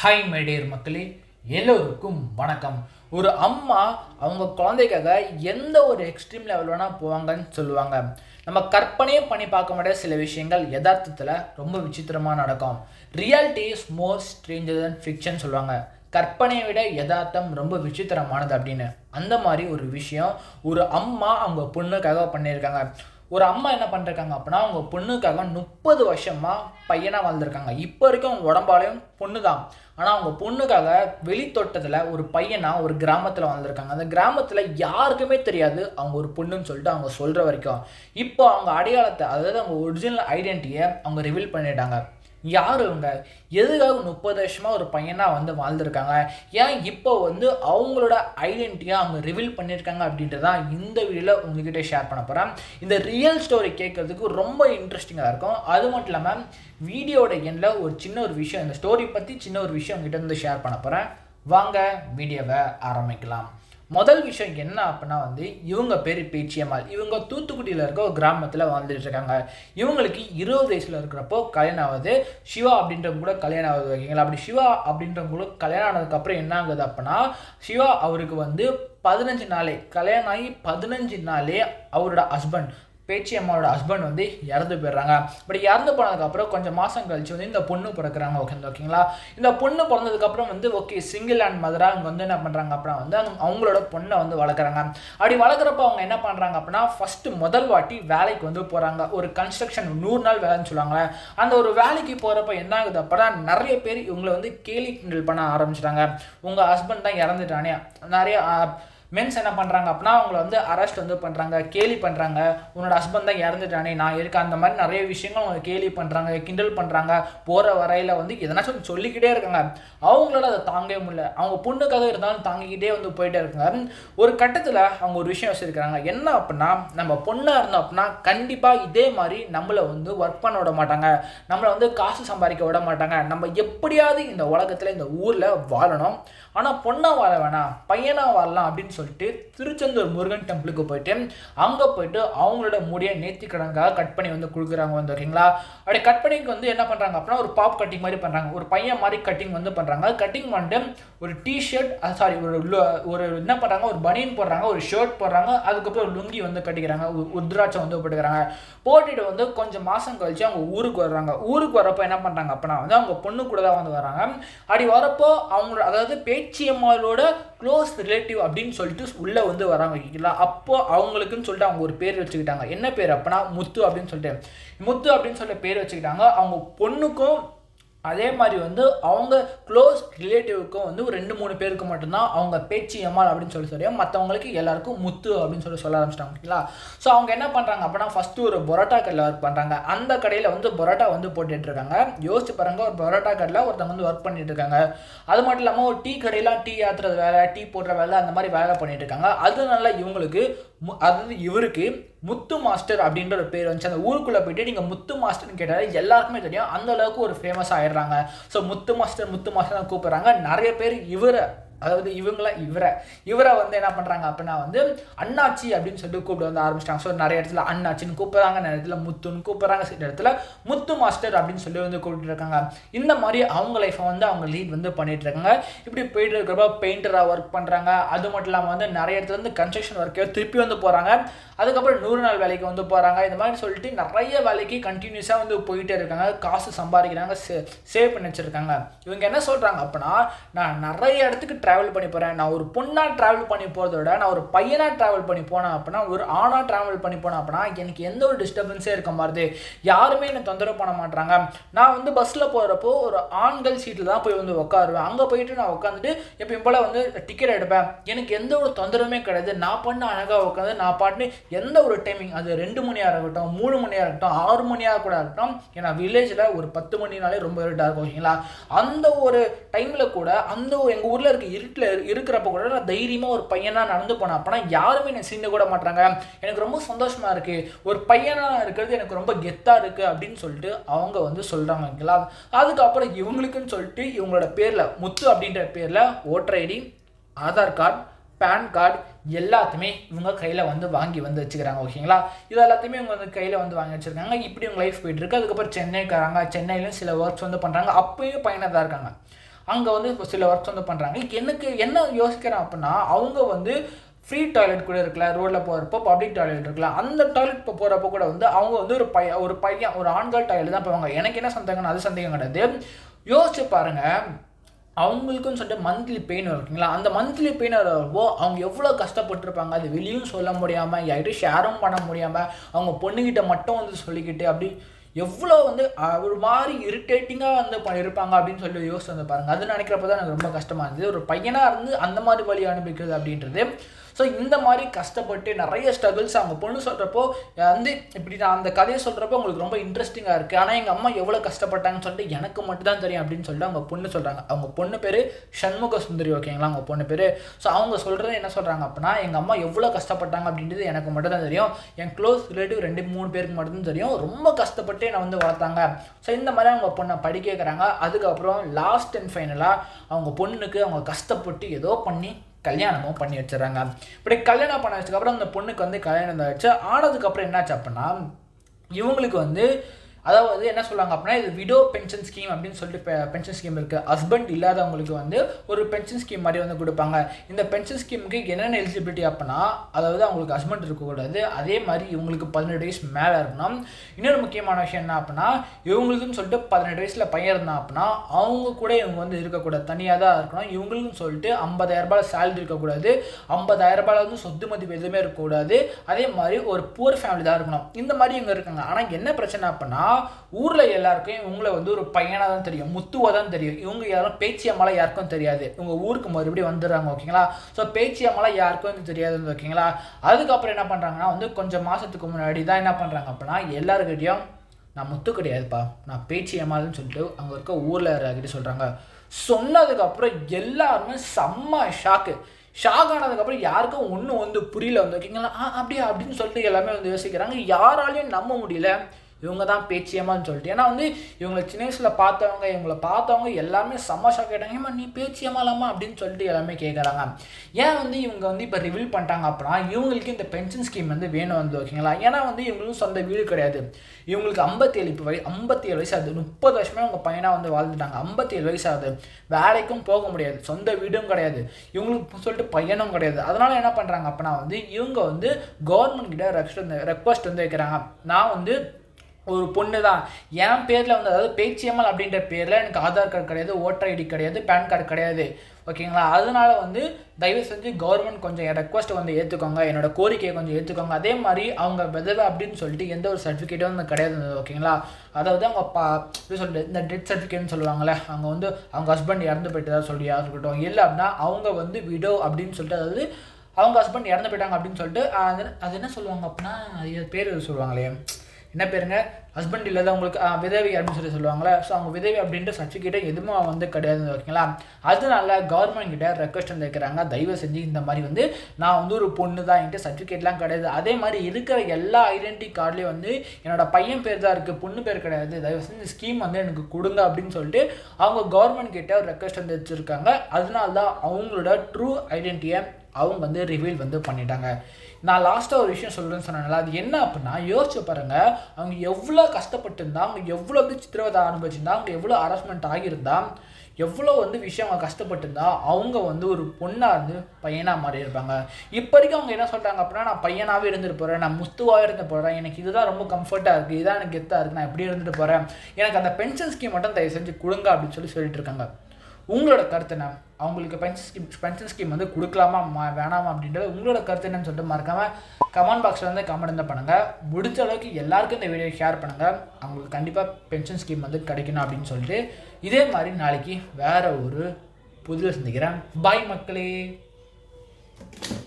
hi my dear மக்களே எல்லோருக்கும் வணக்கம் ஒரு அம்மா அவங்க குழந்தைக்காக எந்த ஒரு எக்ஸ்ட்ரீம் லெவல் வேணால் போவாங்கன்னு சொல்லுவாங்க நம்ம கற்பனையே பண்ணி பார்க்க முடியாத சில விஷயங்கள் யதார்த்தத்தில் ரொம்ப விசித்திரமாக நடக்கும் reality is more stranger than fiction சொல்லுவாங்க கற்பனையை விட யதார்த்தம் ரொம்ப விசித்திரமானது அப்படின்னு அந்த மாதிரி ஒரு விஷயம் ஒரு அம்மா அவங்க பொண்ணுக்காக பண்ணியிருக்காங்க ஒரு அம்மா என்ன பண்ணிருக்காங்க அப்படின்னா அவங்க பொண்ணுக்காக முப்பது வருஷமாக பையனாக வாழ்ந்திருக்காங்க இப்போ வரைக்கும் அவங்க உடம்பாலையும் பொண்ணு தான் ஆனால் அவங்க பொண்ணுக்காக வெளித்தோட்டத்தில் ஒரு பையனாக ஒரு கிராமத்தில் வாழ்ந்திருக்காங்க அந்த கிராமத்தில் யாருக்குமே தெரியாது அவங்க ஒரு பொண்ணுன்னு சொல்லிட்டு அவங்க சொல்கிற வரைக்கும் இப்போ அவங்க அடையாளத்தை அதாவது அவங்க ஒரிஜினல் ஐடென்டிட்டியை அவங்க ரிவீல் பண்ணிட்டாங்க யார் இவங்க எதுக்காக முப்பது வருஷமாக ஒரு பையனாக வந்து வாழ்ந்திருக்காங்க ஏன் இப்போ வந்து அவங்களோட ஐடென்டிட்டியை அவங்க ரிவீல் பண்ணியிருக்காங்க அப்படின்றது தான் இந்த வீடியோவில் உங்ககிட்ட ஷேர் பண்ண போகிறேன் இந்த ரியல் ஸ்டோரி கேட்கறதுக்கு ரொம்ப இன்ட்ரெஸ்டிங்காக இருக்கும் அது மட்டும் இல்லாமல் வீடியோட எண்ணில் ஒரு சின்ன ஒரு விஷயம் இந்த ஸ்டோரி பற்றி சின்ன ஒரு விஷயம் உங்ககிட்ட வந்து ஷேர் பண்ண போகிறேன் வாங்க வீடியோவை ஆரம்பிக்கலாம் முதல் விஷயம் என்ன அப்படின்னா வந்து இவங்க பேர் பேச்சியம்மாள் இவங்க தூத்துக்குடியில் இருக்க ஒரு கிராமத்தில் வாழ்ந்துட்டு இருக்காங்க இவங்களுக்கு இருபது வயசில் இருக்கிறப்போ கல்யாணம் ஆகுது சிவா அப்படின்றவங்க கூட கல்யாணம் ஆகுது ஓகேங்களா அப்படி சிவா அப்படின்றவங்க கூட கல்யாணம் ஆனதுக்கப்புறம் என்ன ஆகுது அப்படின்னா சிவா அவருக்கு வந்து பதினஞ்சு நாளே கல்யாணம் ஆகி பதினஞ்சு நாளே அவரோட ஹஸ்பண்ட் பேச்சி அம்மாவோட ஹஸ்பண்ட் வந்து இறந்து போயிடுறாங்க பட் இறந்து போனதுக்கப்புறம் கொஞ்சம் மாதம் கழிச்சு வந்து இந்த பொண்ணு பிறக்கிறாங்க ஓகே ஓகேங்களா இந்த பொண்ணு பிறந்ததுக்கப்புறம் வந்து ஓகே சிங்கிள் அண்ட் மதராக அவங்க வந்து என்ன பண்ணுறாங்க அப்படின்னா வந்து அவங்க- அவங்களோட பொண்ணை வந்து வளர்க்குறாங்க அப்படி வளர்க்குறப்ப அவங்க என்ன பண்ணுறாங்க அப்படின்னா ஃபஸ்ட்டு முதல் வாட்டி வேலைக்கு வந்து போகிறாங்க ஒரு கன்ஸ்ட்ரக்ஷன் நூறு நாள் வேலைன்னு சொல்லுவாங்களே அந்த ஒரு வேலைக்கு போகிறப்ப என்ன ஆகுது அப்படின்னா நிறைய பேர் இவங்களை வந்து கேலி கிண்டல் பண்ண ஆரம்பிச்சிட்டாங்க உங்கள் ஹஸ்பண்ட் தான் இறந்துட்டானே நிறைய மென்ஸ் என்ன பண்ணுறாங்க அப்படின்னா அவங்கள வந்து அரெஸ்ட் வந்து பண்ணுறாங்க கேலி பண்ணுறாங்க உன்னோட ஹஸ்பண்ட் தான் இறந்துட்டானே நான் இருக்கேன் அந்த மாதிரி நிறைய விஷயங்கள் அவங்க கேலி பண்ணுறாங்க கிண்டல் பண்ணுறாங்க போகிற வரையில் வந்து எதனாச்சும் ஒண்ணு சொல்லிக்கிட்டே இருக்காங்க அவங்களால அதை தாங்கவே முடியல அவங்க பொண்ணுக்காக இருந்தாலும் தாங்கிக்கிட்டே வந்து போயிட்டே இருக்காங்க ஒரு கட்டத்தில் அவங்க ஒரு விஷயம் வச்சுருக்காங்க என்ன அப்படின்னா நம்ம பொண்ணாக இருந்தோம் அப்படின்னா கண்டிப்பாக இதே மாதிரி நம்மளை வந்து ஒர்க் பண்ண விட மாட்டாங்க நம்மளை வந்து காசு சம்பாதிக்க விட மாட்டாங்க நம்ம எப்படியாவது இந்த உலகத்தில் இந்த ஊரில் வாழணும் ஆனால் பொண்ணா வாழ வேணாம் பையனா வாழலாம் அப்படின்னு சொல்லிட்டு திருச்செந்தூர் முருகன் டெம்பிளுக்கு போயிட்டு அங்கே போயிட்டு அவங்களோட முடியை நேர்த்தி கடனுக்காக கட் பண்ணி வந்து கொடுக்குறாங்க வந்து ஓகேங்களா அப்படி கட் பண்ணிக்கு வந்து என்ன பண்ணுறாங்க அப்படின்னா ஒரு பாப் கட்டிங் மாதிரி பண்ணுறாங்க ஒரு பையன் மாதிரி கட்டிங் வந்து பண்ணுறாங்க கட்டிங் பண்ணிட்டு ஒரு டிஷர்ட் சாரி ஒரு lu- ஒரு என்ன பண்ணுறாங்க ஒரு பனியன் போடுறாங்க ஒரு ஷர்ட் போடுறாங்க அதுக்கப்புறம் ஒரு லுங்கி வந்து கட்டிக்கிறாங்க உ- உத்ராட்சம் வந்து போட்டுக்கிறாங்க போட்டுட்டு வந்து கொஞ்சம் மாதம் கழிச்சு அவங்க ஊருக்கு வர்றாங்க ஊருக்கு வரப்போ என்ன பண்ணுறாங்க அப்படின்னா வந்து அவங்க பொண்ணு கூட தான் வந்து வராங்க அப்படி வரப்போ அவங்களோட அதாவது பேச்சியம்மாளோட க்ளோஸ் ரிலேட்டிவ் அப்படின்னு சொல்லிட்டு உள்ளே வந்து வராங்க ஓகேங்களா அப்போ அவங்களுக்குன்னு சொல்லிட்டு அவங்க ஒரு பேர் வச்சுக்கிட்டாங்க என்ன பேர் அப்படின்னா முத்து அப்படின்னு சொல்லிட்டு முத்து அப்படின்னு சொல்லிட்டு பேர் வச்சுக்கிட்டாங்க அவங்க பொண்ணுக்கும் அதே மாதிரி வந்து அவங்க க்ளோஸ் ரிலேட்டிவ்க்கும் வந்து ஒரு ரெண்டு மூணு பேருக்கு மட்டும்தான் அவங்க பேச்சு எம்மாள் அப்படின்னு சொல்லி தெரியும் மற்றவங்களுக்கு எல்லாருக்கும் முத்து அப்படின்னு சொல்லி சொல்ல ஆரம்பிச்சிட்டாங்க ஓகேங்களா ஸோ அவங்க என்ன பண்ணுறாங்க அப்படின்னா ஃபஸ்ட்டு ஒரு பரோட்டா கடையில் ஒர்க் பண்ணுறாங்க அந்த கடையில் வந்து பரோட்டா வந்து போட்டுட்டு இருக்காங்க யோசிச்சு பாருங்க ஒரு பரோட்டா கடையில் ஒருத்தவங்க வந்து ஒர்க் பண்ணிட்டு இருக்காங்க அது மட்டும் இல்லாமல் ஒரு டீ கடையில் டீ ஆத்துறது வேலை டீ போடுற வேலை அந்த மாதிரி வேலை பண்ணிட்டு இருக்காங்க அதனால இவங்களுக்கு மு- அதாவது இவருக்கு முத்து மாஸ்டர் அப்படின்ற ஒரு பேர் வந்துச்சு அந்த ஊருக்குள்ளே போயிட்டு நீங்கள் முத்து மாஸ்டர்னு கேட்டாலே எல்லாருக்குமே தெரியும் அந்த அளவுக்கு ஒரு ஃபேமஸ் ஆயிடுறாங்க so Muthu master Muthu master கூப்பிடுறாங்க நிறைய பேர் இவரை அதாவது இவங்கள இவரை இவரை வந்து என்ன பண்ணுறாங்க அப்படின்னா வந்து அண்ணாச்சி அப்படின்னு சொல்லிட்டு கூப்பிட வந்து ஆரம்பிச்சிட்டாங்க ஸோ நிறைய இடத்துல அண்ணாச்சின்னு கூப்பிட்றாங்க நிறைய இடத்துல முத்துன்னு கூப்பிட்றாங்க சில இடத்துல முத்து மாஸ்டர் அப்படின்னு சொல்லி வந்து கூப்பிட்டு இருக்காங்க இந்த மாதிரி அவங்க லைஃப்பை வந்து அவங்க லீட் வந்து பண்ணிட்டு இருக்காங்க இப்படி போயிட்டு இருக்கிறப்ப பெயிண்டராக ஒர்க் பண்ணுறாங்க அது மட்டும் இல்லாமல் வந்து நிறைய இடத்துல இருந்து கன்ஸ்ட்ரக்ஷன் ஒர்க்கே திருப்பி வந்து போகிறாங்க அதுக்கப்புறம் நூறு நாள் வேலைக்கு வந்து போகிறாங்க இந்த மாதிரி சொல்லிட்டு நிறைய வேலைக்கு கண்டினியூஸாக வந்து போயிட்டே இருக்காங்க காசு சம்பாதிக்கிறாங்க சேவ் பண்ணி வச்சிருக்காங்க இவங்க என்ன சொல்கிறாங்க அப்படின்னா நான் நிறைய இடத்துக்கு ட்ராவல் பண்ணி போகிறேன் நான் ஒரு பொண்ணாக ட்ராவல் பண்ணி போகிறத விட நான் ஒரு பையனாக ட்ராவல் பண்ணி போனேன் அப்படின்னா ஒரு ஆணாக ட்ராவல் பண்ணி போனேன் அப்படின்னா எனக்கு எந்த ஒரு டிஸ்டர்பன்ஸே இருக்க மாதிரி யாருமே என்னை தொந்தரவு பண்ண மாட்டாங்க நான் வந்து பஸ்ஸில் போகிறப்போ ஒரு ஆண்கள் சீட்டில் தான் போய் வந்து உட்காருவேன் அங்கே போயிட்டு நான் உட்காந்துட்டு எப்பயும் போல் வந்து டிக்கெட் எடுப்பேன் எனக்கு எந்த ஒரு தொந்தரவுமே கிடையாது நான் பண்ண அழகாக உட்காந்து நான் பாட்டு எந்த ஒரு டைமிங் அது ரெண்டு மணியாக இருக்கட்டும் மூணு மணியாக இருக்கட்டும் ஆறு மணியாக கூட இருக்கட்டும் ஏன்னா வில்லேஜில் ஒரு பத்து மணினாலே ரொம்ப இருட்டாக இருக்கும் ஓகேங்களா அந்த ஒரு டைமில் கூட அந்த எங்கள் ஊரில் இருக்க இருட்டில் இருக்கிறப்ப கூட நான் தைரியமாக ஒரு பையனாக நடந்து போனேன் அப்போனா யாருமே என்னை சீண்ட கூட மாட்டாங்க எனக்கு ரொம்ப சந்தோஷமா இருக்கு ஒரு பையனாக இருக்கிறது எனக்கு ரொம்ப கெத்தாக இருக்கு அப்படின்னு சொல்லிட்டு அவங்க வந்து சொல்கிறாங்க ஓகேங்களா அதுக்கப்புறம் இவங்களுக்குன்னு சொல்லிட்டு இவங்களோட பேரில் முத்து அப்படின்ற பேரில் voter ID Aadhaar card PAN card எல்லாத்தையுமே இவங்க கையில் வந்து வாங்கி வந்து வச்சுக்கிறாங்க ஓகேங்களா இது எல்லாத்தையுமே இவங்க வந்து கையில் வந்து வாங்கி வச்சுருக்காங்க இப்படி இவங்க லைஃப் போயிட்டு இருக்கு அதுக்கப்புறம் சென்னைக்காரங்க சென்னையிலும் சில ஒர்க்ஸ் வந்து பண்ணுறாங்க அப்பயும் பையனாக தான் இருக்காங்க அங்கே வந்து இப்போ சில ஒர்க்ஸ் வந்து பண்ணுறாங்க எனக்கு என்ன யோசிக்கிறேன் அப்படின்னா அவங்க வந்து ஃப்ரீ டாய்லெட் கூட இருக்குல்ல ரோட்டில் போகிறப்போ பப்ளிக் டாய்லெட் இருக்குல்ல அந்த டாய்லெட் இப்போ போகிறப்போ கூட வந்து அவங்க வந்து ஒரு பையன் ஒரு பையன் ஒரு ஆண்கள் டாய்லெட் தான் போவாங்க எனக்கு என்ன சந்தேகம்னா அது சந்தேகம் கிடையாது யோசிச்சு பாருங்கள் அவங்களுக்குன்னு சொல்லிட்டு மந்த்லி பெயின் இருக்குங்களா அந்த மந்த்லி பெயின் வரப்போ அவங்க எவ்வளோ கஷ்டப்பட்டிருப்பாங்க அது வெளியும் சொல்ல முடியாமல் யார்கிட்டும் ஷேரும் பண்ண முடியாமல் அவங்க பொண்ணுக்கிட்ட மட்டும் வந்து சொல்லிக்கிட்டு அப்படி எவ்வளோ வந்து அஹ், ஒரு மாதிரி இரிட்டேட்டிங்காக வந்து பண்ணியிருப்பாங்க அப்படின்னு சொல்லி யோசிச்சு வந்து பாருங்கள் அது நினைக்கிறப்ப தான் எனக்கு ரொம்ப கஷ்டமாக இருந்தது ஒரு பையனாக இருந்து அந்த மாதிரி வழி அனுபவிக்கிறது அப்படின்றது ஸோ இந்த மாதிரி கஷ்டப்பட்டு நிறைய ஸ்ட்ரகிள்ஸ் அவங்க பொண்ணு சொல்கிறப்போ வந்து இப்படி நான் அந்த கதையை சொல்கிறப்போ உங்களுக்கு ரொம்ப இன்ட்ரெஸ்டிங்காக இருக்குது ஆனால் எங்கள் அம்மா எவ்வளோ கஷ்டப்பட்டாங்கன்னு சொல்லிட்டு எனக்கு மட்டும் தான் தெரியும் அப்படின்னு சொல்லிட்டு அவங்க பொண்ணு சொல்கிறாங்க அவங்க பொண்ணு பேர் சண்முக சுந்தரி ஓகேங்களா அவங்க பொண்ணு பேர் ஸோ அவங்க சொல்கிறது என்ன சொல்கிறாங்க அப்படின்னா எங்கள் அம்மா எவ்வளோ கஷ்டப்பட்டாங்க அப்படின்றது எனக்கு மட்டும் தான் தெரியும் என் க்ளோஸ் ரிலேட்டிவ் ரெண்டு மூணு பேருக்கு மட்டும் தெரியும் ரொம்ப கஷ்டப்பட்டு என்னை வந்து வளர்த்தாங்க ஸோ இந்த மாதிரி அவங்க பொண்ணை படிக்க வைக்கிறாங்க அதுக்கப்புறம் லாஸ்ட் அண்ட் ஃபைனலாக அவங்க பொண்ணுக்கு அவங்க கஷ்டப்பட்டு ஏதோ பண்ணி கல்யாணமும் பண்ணி வச்சிடறாங்க இப்படி கல்யாணம் பண்ண வச்சதுக்கப்புறம் அந்த பொண்ணுக்கு வந்து கல்யாணம் வச்சு ஆனதுக்கப்புறம் என்னாச்சு அப்படின்னா இவங்களுக்கு வந்து அதாவது என்ன சொல்லுவாங்க அப்படின்னா இது விடோ பென்ஷன் ஸ்கீம் அப்படின்னு சொல்லிட்டு பென்ஷன் ஸ்கீம் இருக்குது ஹஸ்பண்ட் இல்லாதவங்களுக்கு வந்து ஒரு பென்ஷன் ஸ்கீம் மாதிரி வந்து கொடுப்பாங்க இந்த பென்ஷன் ஸ்கீமுக்கு என்னென்ன எலிஜிபிலிட்டி அப்படின்னா அதாவது அவங்களுக்கு ஹஸ்பண்ட் இருக்கக்கூடாது அதே மாதிரி இவங்களுக்கு பதினெட்டு வயசு மேலே இருக்கணும் இன்னொரு முக்கியமான விஷயம் என்ன அப்படின்னா இவங்களுக்குன்னு சொல்லிட்டு பதினெட்டு வயசில் பையன் இருந்தான் அப்படின்னா அவங்க கூட இவங்க வந்து இருக்கக்கூடாது தனியாக தான் இருக்கணும் இவங்களுக்குன்னு சொல்லிட்டு ஐம்பதாயிரம் ரூபாய் சேலரி இருக்கக்கூடாது ஐம்பதாயிரம் ரூபாயில் வந்து சொத்து மதிப்பு எதுவுமே இருக்கக்கூடாது அதே மாதிரி ஒரு புவர் ஃபேமிலி தான் இருக்கணும் இந்த மாதிரி இவங்க இருக்காங்க ஆனால் என்ன பிரச்சனை அப்படின்னா ஊரில் எல்லாருக்கும் இவங்கள வந்து ஒரு பையனாக தான் தெரியும் முத்துவாக தான் தெரியும் இவங்க யாரும் பேச்சியம்மாலாம் யாருக்கும் தெரியாது இவங்க ஊருக்கு மறுபடியும் வந்துடுறாங்க ஓகேங்களா ஸோ பேச்சியம்மாலாம் யாருக்கும் வந்து தெரியாது ஓகேங்களா அதுக்கப்புறம் என்ன பண்ணுறாங்கன்னா வந்து கொஞ்சம் மாதத்துக்கு முன்னாடி தான் என்ன பண்ணுறாங்க அப்படின்னா எல்லாருக்கிட்டையும் நான் முத்து கிடையாதுப்பா நான் பேச்சு ஏமாலுன்னு சொல்லிட்டு அங்கே இருக்க ஊரில் கிட்ட சொல்கிறாங்க சொன்னதுக்கப்புறம் எல்லாருமே செம்ம ஷாக்கு ஷாக் ஆனதுக்கப்புறம் யாருக்கும் ஒன்றும் வந்து புரியல வந்து ஓகேங்களா ஆ அப்படியா அப்படின்னு சொல்லிட்டு எல்லாமே வந்து யோசிக்கிறாங்க யாராலையும் நம்ப முடியல இவங்க தான் பேச்சியம்மான்னு சொல்லிட்டு ஏன்னா வந்து இவங்களை சின்ன வயசில் பார்த்தவங்க இவங்களை பார்த்தவங்க எல்லாமே செம்ம ஷாக் ஆகிட்டாங்க ஏமா நீ பேச்சியம்மாலாமா அப்படின்னு சொல்லிட்டு எல்லாமே கேட்குறாங்க ஏன் வந்து இவங்க வந்து இப்போ ரிவீல் பண்ணிட்டாங்க அப்படின்னா இவங்களுக்கு இந்த பென்ஷன் ஸ்கீம் வந்து வேணும் வந்து ஓகேங்களா ஏன்னா வந்து இவங்களும் சொந்த வீடு கிடையாது இவங்களுக்கு ஐம்பத்தேழு இப்போ வயசு ஐம்பத்தேழு வயசு ஆகுது முப்பது வருஷமே அவங்க பையனாக வந்து வாழ்ந்துட்டாங்க ஐம்பத்தேழு வயசு ஆகுது வேலைக்கும் போக முடியாது சொந்த வீடும் கிடையாது இவங்களுக்கு சொல்லிட்டு பையனும் கிடையாது அதனால என்ன பண்ணுறாங்க அப்படின்னா வந்து இவங்க வந்து கவர்மெண்ட் கிட்ட ரெக்வஸ்ட் வந்து ரெக்வஸ்ட் வந்து வைக்கிறாங்க நான் வந்து ஒரு பொண்ணு தான் என் பேரில் வந்து அதாவது பேச்சியம்மல் அப்படின்ற பேரில் எனக்கு ஆதார் கார்டு கிடையாது ஓட்டர் ஐடி கிடையாது பேன் கார்டு கிடையாது ஓகேங்களா அதனால வந்து தயவு செஞ்சு கவர்மெண்ட் கொஞ்சம் என் ரெக்வஸ்ட் வந்து ஏற்றுக்கோங்க என்னோட கோரிக்கையை கொஞ்சம் ஏற்றுக்கோங்க அதே மாதிரி அவங்க விதவை அப்படின்னு சொல்லிட்டு எந்த ஒரு சர்டிஃபிகேட்டும் வந்து கிடையாது ஓகேங்களா அதாவது அவங்க பா எப்படி சொல்லிட்டு இந்த டெத் சர்டிஃபிகேட்னு சொல்லுவாங்கள்ல அவங்க வந்து அவங்க ஹஸ்பண்ட் இறந்து போயிட்டதா சொல்லி இருக்கட்டும் இல்லை அப்படின்னா அவங்க வந்து விடோ அப்படின்னு சொல்லிட்டு அதாவது அவங்க ஹஸ்பண்ட் இறந்து போயிட்டாங்க அப்படின்னு சொல்லிட்டு அது அது என்ன சொல்லுவாங்க அப்படின்னா அது பேர் சொல்லுவாங்களே என்ன பேருங்க ஹஸ்பண்ட் இல்லாத அவங்களுக்கு ஆ, விதவை அப்படின்னு சொல்லி சொல்லுவாங்களே ஸோ அவங்க விதவை அப்படின்ற சர்டிஃபிகேட்டே எதுவுமே வந்து கிடையாது ஓகேங்களா அதனால கவர்மெண்ட் கிட்ட ரெக்வஸ்ட் வந்து வைக்கிறாங்க தயவு செஞ்சு இந்த மாதிரி வந்து நான் வந்து ஒரு பொண்ணு தான் என்கிட்ட சர்டிஃபிகேட்லாம் கிடையாது அதே மாதிரி இருக்கிற எல்லா ஐடென்டி கார்ட்லேயும் வந்து என்னோட பையன் பேர் தான் இருக்குது பொண்ணு பேர் கிடையாது தயவு செஞ்சு ஸ்கீம் வந்து எனக்கு கொடுங்க அப்படின்னு சொல்லிட்டு அவங்க கவர்மெண்ட் கிட்ட ஒரு ரெக்வஸ்ட் வந்து வச்சுருக்காங்க அதனால தான் அவங்களோட ட்ரூ ஐடென்டிட்டியை அவங்க வந்து ரிவீல் வந்து பண்ணிட்டாங்க நான் லாஸ்ட்டாக ஒரு விஷயம் சொல்கிறேன்னு சொன்னேன்ல அது என்ன அப்படின்னா யோசிச்சு பாருங்க அவங்க எவ்வளோ கஷ்டப்பட்டிருந்தா அவங்க எவ்வளோ வந்து சித்திரவதை அனுபவிச்சிருந்தா அவங்க எவ்வளோ ஹராஸ்மெண்ட் ஆகியிருந்தா எவ்வளோ வந்து விஷயம் அவங்க கஷ்டப்பட்டிருந்தா அவங்க வந்து ஒரு பொண்ணாக இருந்து பையனாக மாறி இருப்பாங்க இப்போ வரைக்கும் அவங்க என்ன சொல்கிறாங்க அப்படின்னா நான் பையனாகவே இருந்துட்டு போகிறேன் நான் முத்துவாக இருந்து போகிறேன் எனக்கு இதுதான் ரொம்ப கம்ஃபர்ட்டாக இருக்குது இதுதான் எனக்கு கெத்தாக இருக்குது நான் எப்படி இருந்துட்டு போகிறேன் எனக்கு அந்த பென்ஷன் ஸ்கீம் மட்டும் தயவு செஞ்சு கொடுங்க அப்படின்னு சொல்லி சொல்லிட்டு இருக்காங்க உங்களோட கருத்து என்ன அவங்களுக்கு பென்ஷன் ஸ்கீம் பென்ஷன் ஸ்கீம் வந்து கொடுக்கலாமா மா- வேணாமா அப்படின்றது உங்களோட கருத்து என்னன்னு சொல்லிட்டு மறக்காம கமெண்ட் பாக்ஸில் வந்து கமெண்ட் வந்து பண்ணுங்கள் முடிஞ்ச அளவுக்கு எல்லாருக்கும் இந்த வீடியோ ஷேர் பண்ணுங்கள் அவங்களுக்கு கண்டிப்பாக பென்ஷன் ஸ்கீம் வந்து கிடைக்கணும் அப்படின்னு சொல்லிட்டு இதே மாதிரி நாளைக்கு வேற ஒரு புதிய சந்திக்கிறேன் பாய் மக்களே